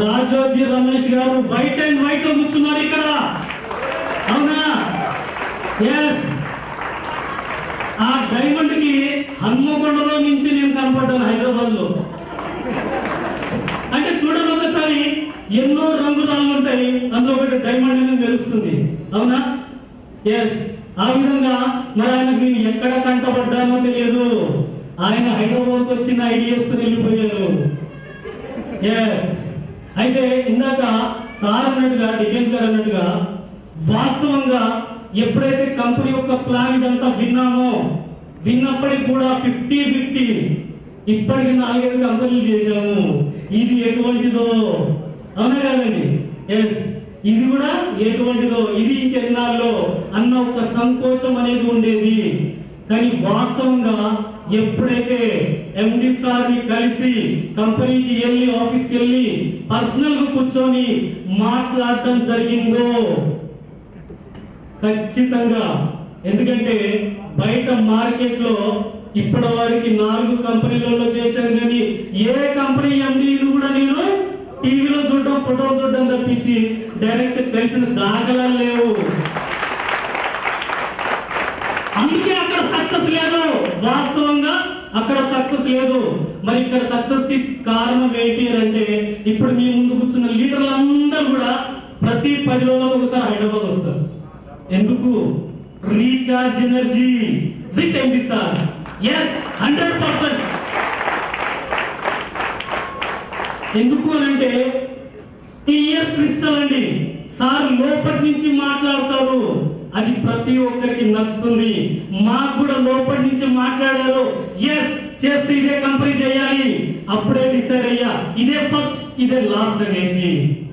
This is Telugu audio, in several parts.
రాజోజీ రమేష్ గారు వైట్ అండ్ వైట్ లో కూర్చున్నారు ఇక్కడ అవునా ఎస్ ఆ డైమండ్ కి హన్మకొండలో నుంచి నేను కనపడ్డాను హైదరాబాద్ లో అంటే చూడండి ఒకసారి ఎన్నో రంగురాళ్ళు ఉంటాయి అందులో ఒకటి డైమండ్ అనేది తెలుస్తుంది అవునా ఎస్ ఆ విధంగా మరి ఆయనకు నేను ఎక్కడ కంటపడ్డానో తెలియదు ఆయన హైదరాబాద్ వచ్చిన ఐడియాస్ వెళ్ళిపోయారు ఎస్ అయితే ఇందాక సార్ అన్నట్టుగా డిఫెన్స్ గారు అన్నట్టుగా వాస్తవంగా ఎప్పుడైతే కంపెనీ యొక్క ప్లాన్ ఇదంతా విన్నామో విన్నప్పటికి కూడా ఫిఫ్టీ ఫిఫ్టీ ఇప్పటికి నాలుగైదు కంపెనీలు చేశాము ఇది ఎటువంటిదో అవునా కదండి ఎస్ ఇది కూడా ఎటువంటిదో ఇది ఇంకెన్నాళ్ళలో అన్న ఒక సంకోచం అనేది ఉండేది కానీ వాస్తవంగా ఎప్పుడైతే ఎండి సార్ని కలిసి కంపెనీకి వెళ్ళి ఆఫీస్కి వెళ్ళి పర్సనల్ గా కూర్చొని మాట్లాడటం జరిగిందో ఖచ్చితంగా ఎందుకంటే బయట మార్కెట్ లో ఇప్పటి వరకు నాలుగు కంపెనీలలో చేశాను కానీ ఏ కంపెనీ ఎండీలు కూడా నేను టీవీలో చూడడం ఫోటోలు చూడడం తప్పించి డైరెక్ట్ తెలిసిన దాఖలాలు లేవు అందుకే అక్కడ సక్సెస్ లేదు వాస్తవంగా అక్కడ సక్సెస్ లేదు మరి ఇక్కడ సక్సెస్ కి కారణం ఏంటి అని అంటే ఇప్పుడు మీ ముందు కూర్చున్న లీడర్లు అందరూ కూడా ప్రతి పది రోజులకు ఒకసారి హైదరాబాద్ వస్తారు ఎందుకు recharge energy with MD sir yes hundred percent ఎందుకు అని అంటే క్లియర్ క్రిస్టల్ అండి సార్ లోపటి నుంచి మాట్లాడతారు అది ప్రతి ఒక్కరికి నచ్చుతుంది మాకు కూడా లోపటి నుంచి మాట్లాడారు ఎస్ చేస్తే ఇదే కంపెనీ చేయాలి అప్పుడే డిసైడ్ అయ్యా ఇదే ఫస్ట్ ఇదే లాస్ట్ అనేసి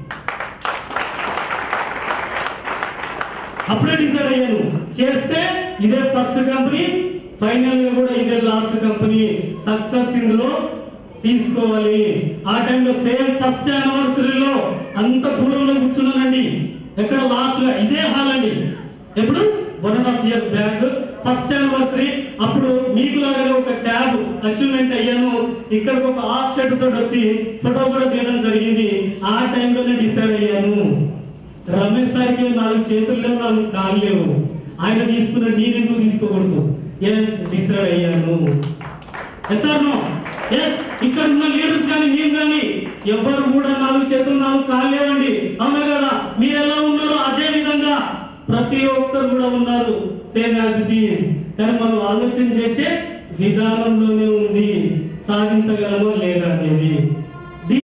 అప్పుడే డిసైడ్ అయ్యాను చేస్తే ఇదే ఫస్ట్ కంపెనీ ఫైనల్ గా కూడా ఇదే లాస్ట్ కంపెనీ సక్సెస్ ఇందులో తీసుకోవాలి ఆ టైంలో సేమ్ ఫస్ట్ యానివర్సరీలో అంత పూలంలో కూర్చున్నానండి ఎక్కడ లాస్ట్ గా ఇదే హాల్ అండి ఎప్పుడు one and half year back first anniversary అప్పుడు మీకు లాగానే ఒక ట్యాబ్ అచీవ్మెంట్ అయ్యాను ఇక్కడికి ఒక హాఫ్ షర్ట్ తోటి వచ్చి ఫోటో కూడా తీయడం జరిగింది ఆ టైంలోనే డిసైడ్ అయ్యాను రమేష్ సార్కి నాలుగు చేతులు లేవు నాలుగు కాళ్ళు లేవు ఆయన తీసుకున్న నేనెందుకు తీసుకోకూడదు ఎస్ డిసైడ్ అయ్యాను ఎస్ ఆర్ నో ఎస్ ఇక్కడ ఉన్న లీడర్స్ కానీ మీరు కానీ ఎవరు కూడా నాలుగు చేతులు నాలుగు కాళ్ళు లేవండి అవునా కదా మీరు ఎలా ఉన్నారో అదే విధంగా ప్రతి ఒక్కరు కూడా ఉన్నారు సేమ్ యాజ్ ఇట్ ఈస్ కానీ మనం ఆలోచన చేసే విధానంలోనే ఉంది సాధించగలమో లేదా అనేది